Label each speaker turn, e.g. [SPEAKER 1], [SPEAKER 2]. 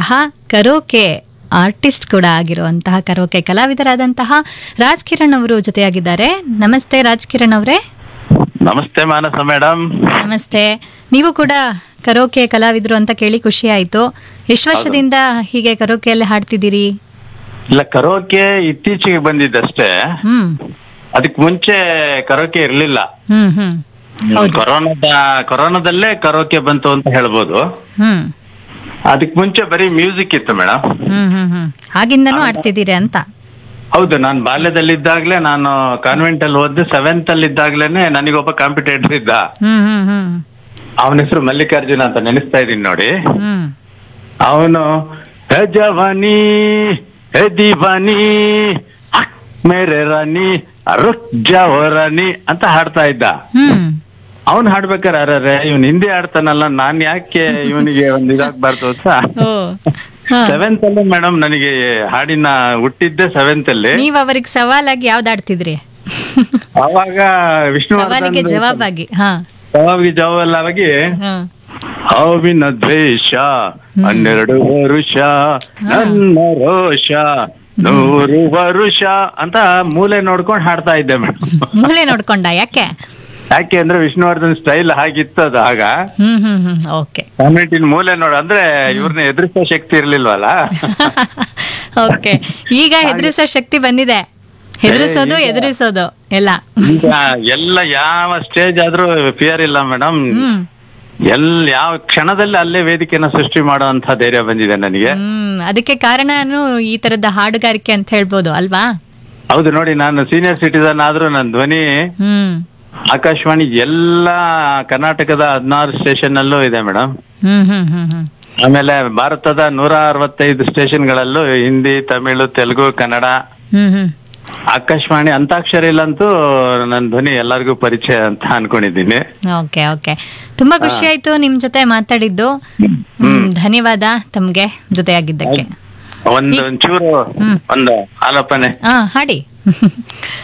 [SPEAKER 1] ಆಗಿರುವಂತಹ karaoke artist ಕೂಡ ಆಗಿರುವಂತಹ ಕರೋಕೆ ಕಲಾವಿದರಾದಂತಹ ರಾಜ್ ಕಿರಣ್ ಅವರು ಜೊತೆಯಾಗಿದ್ದಾರೆ ನಮಸ್ತೆ ರಾಜ್ ಕಿರಣ್ ಅವರೇ
[SPEAKER 2] ನಮಸ್ತೆ ಮಾನಸ ಮೇಡಮ್
[SPEAKER 1] ನಮಸ್ತೆ ನೀವು ಕೂಡ ಕರೋಕೆ ಕಲಾವಿದರು ಅಂತ ಕೇಳಿ ಖುಷಿ ಆಯ್ತು ಎಷ್ಟು ವರ್ಷದಿಂದ ಹೀಗೆ ಕರೋಕೆಯಲ್ಲಿ ಹಾಡ್ತಿದ್ದೀರಿ
[SPEAKER 2] ಇಲ್ಲ ಕರೋಕೆ ಇತ್ತೀಚೆಗೆ ಬಂದಿದ್ದಷ್ಟೇ
[SPEAKER 1] ಹ್ಮ್
[SPEAKER 2] ಅದಕ್ ಮುಂಚೆ ಕರೋಕೆ ಇರ್ಲಿಲ್ಲ
[SPEAKER 1] ಹ್ಮ್ ಹ್ಮ್ ಹೌದು
[SPEAKER 2] ಕೊರೋನಾದ ಕೊರೋನಾದಲ್ಲೇ ಕರೋಕೆ ಬಂತು ಅಂತ ಹೇಳ್ಬೋದು
[SPEAKER 1] ಹ್ಮ್
[SPEAKER 2] ಅದಕ್ ಮುಂಚೆ ಬರೀ ಮ್ಯೂಸಿಕ್ ಇತ್ತು ಮೇಡಮ್
[SPEAKER 1] ಹ್ಮ್ ಹ್ಮ್ ಹ್ಮ್ ಆಗಿಂದನೂ ಆಡ್ತಿದ್ದೀರಿ ಅಂತ
[SPEAKER 2] ಹೌದು ನಾನು ಬಾಲ್ಯದಲ್ಲಿದ್ದಾಗ್ಲೇ ನಾನು ಕಾನ್ವೆಂಟ್ ಅಲ್ಲಿ ಓದಿ ಸೆವೆಂತ್ ಅಲ್ಲಿ ಇದ್ದಾಗ್ಲೇನೆ ನನಗೊಬ್ಬ ಕಾಂಪಿಟೇಟರ್ ಇದ್ದ
[SPEAKER 1] ಹ್ಮ್ ಹ್ಮ್ ಹ್ಮ್
[SPEAKER 2] ಅವನ ಹೆಸರು ಮಲ್ಲಿಕಾರ್ಜುನ ಅಂತ ನೆನೆಸ್ತಾ ಇದೀನಿ ನೋಡಿ
[SPEAKER 1] ಹ್ಮ್
[SPEAKER 2] ಅವನು ಜವಾನಿ ಹೇ ದೀವಾನಿ ಅಹ್, ಮೇರೆ ರಾಣಿ ರುಕ್ ಜಾವೋ ರಾಣಿ ಅಂತ ಹಾಡ್ತಾ ಇದ್ದ
[SPEAKER 1] ಹ್ಮ್
[SPEAKER 2] ಅವ್ನ್ ಹಾಡ್ಬೇಕಾರೆ ಅರೆ ಇವ್ನ್ ಹಿಂದಿ ಆಡ್ತಾನಲ್ಲ ನಾನ್ ಯಾಕೆ ಇವನಿಗೆ ಒಂದ್ ಇದಾಗ್ಬಾರ್ದು ಅಂತ
[SPEAKER 1] ಓ ಹಾ.
[SPEAKER 2] ಸೆವೆಂತ್ ಅಲ್ಲಿ ಮೇಡಮ್ ನನಗೆ ಹಾಡಿನ ಹುಟ್ಟಿದ್ದೆ ಸೆವೆಂತ್ ಅಲ್ಲಿ
[SPEAKER 1] ನೀವ್ ಅವರಿಗೆ ಸವಾಲಾಗಿ ಯಾವ್ದು ಆಡ್ತಿದ್ರಿ
[SPEAKER 2] ಅವಾಗ
[SPEAKER 1] ಸವಾಲಿಗೆ
[SPEAKER 2] ವಿಷ್ಣು
[SPEAKER 1] ಜವಾಬಾಗಿ ಹಾ
[SPEAKER 2] ಸವಾಲಿಗೆ ಜವಾಬಾಗಿ
[SPEAKER 1] ಹಾ
[SPEAKER 2] ಹಾವಿನ ದ್ವೇಷ ಹನ್ನೆರಡು ವರುಷ ನನ್ನ ರೋಷ ನೂರು ವರುಷ ಅಂತ ಮೂಲೆ ನೋಡ್ಕೊಂಡು ಹಾಡ್ತಾ ಇದ್ದೆ ಮೇಡಮ್
[SPEAKER 1] ಮೂಲೆ ನೋಡ್ಕೊಂಡ ಯಾಕೆ
[SPEAKER 2] ಯಾಕೆ ಅಂದ್ರೆ ವಿಷ್ಣುವರ್ಧನ್ ಸ್ಟೈಲ್ ಹಾಗಿತ್ತು ಅದು ಆಗ
[SPEAKER 1] ಹ್ಮ್ ಹ್ಮ್ ಹ್ಮ್ ಓಕೆ
[SPEAKER 2] ಕಾಮೆಂಟಿನ ಮೂಲೆ ನೋಡ ಅಂದ್ರೆ ಇವ್ರನ್ನ ಎದುರಿಸೋ ಶಕ್ತಿ ಇರ್ಲಿಲ್ವಲ್ಲ
[SPEAKER 1] ಓಕೆ ಈಗ ಹೆದರಿಸೋ ಶಕ್ತಿ ಬಂದಿದೆ ಹೆದರಿಸೋದು
[SPEAKER 2] ಈಗ-
[SPEAKER 1] ಎದುರಿಸೋದು ಎಲ್ಲ
[SPEAKER 2] ಈಗ ಎಲ್ಲ ಯಾವ ಸ್ಟೇಜ್ ಆದ್ರೂ ಫಿಯರ್ ಇಲ್ಲ ಮೇಡಮ್
[SPEAKER 1] ಹ್ಮ್
[SPEAKER 2] ಎಲ್ ಯಾವ ಕ್ಷಣದಲ್ಲಿ ಅಲ್ಲೇ ವೇದಿಕೆನ ಸೃಷ್ಟಿ ಮಾಡುವಂತ ಧೈರ್ಯ ಬಂದಿದೆ ನನಗೆ
[SPEAKER 1] ಹ್ಮ್ ಅದಕ್ಕೆ ಕಾರಣನು ಈ ತರದ ಹಾಡುಗಾರಿಕೆ ಅಂತ ಹೇಳ್ಬೋದು ಅಲ್ವಾ
[SPEAKER 2] ಹೌದು ನೋಡಿ ನಾನು ಸೀನಿಯರ್ ಸಿಟಿಸನ್ ಆದ್ರೂ ನನ್ನ ಧ್ವನಿ
[SPEAKER 1] ಹ್ಮ್
[SPEAKER 2] ಆಕಾಶವಾಣಿ ಎಲ್ಲ ಕರ್ನಾಟಕದ ಹದಿನಾರು ಸ್ಟೇಷನ್ ಅಲ್ಲೂ ಇದೆ ಮೇಡಮ್
[SPEAKER 1] ಹ್ಮ್ ಹ್ಮ್ ಹ್ಮ್ ಹ್ಮ್
[SPEAKER 2] ಆಮೇಲೆ ಭಾರತದ ನೂರ ಅರವತ್ತೈದು ಸ್ಟೇಷನ್ಗಳಲ್ಲೂ ಹಿಂದಿ ತಮಿಳು ತೆಲುಗು ಕನ್ನಡ
[SPEAKER 1] ಹ್ಮ್ ಹ್ಮ್
[SPEAKER 2] ಆಕಾಶವಾಣಿ ಅಂತಾಕ್ಷರಿಲಂತೂ ನನ್ನ ಧ್ವನಿ ಎಲ್ಲರಿಗೂ ಪರಿಚಯ ಅಂತ ಅನ್ಕೊಂಡಿದ್ದೀನಿ
[SPEAKER 1] ಓಕೆ ಓಕೆ ತುಂಬಾ ಖುಷಿ ಆಯ್ತು ನಿಮ್ ಜೊತೆ ಮಾತಾಡಿದ್ದು ಹ್ಮ್ ಧನ್ಯವಾದ ತಮ್ಗೆ ಜೊತೆಯಾಗಿದ್ದಕ್ಕೆ
[SPEAKER 2] ಒಂದು ಒಂಚೂರು
[SPEAKER 1] ಹ್ಮ್.
[SPEAKER 2] ಒಂದು ಆಲೋಪನೆ
[SPEAKER 1] ಹಾ ಹಾಡಿ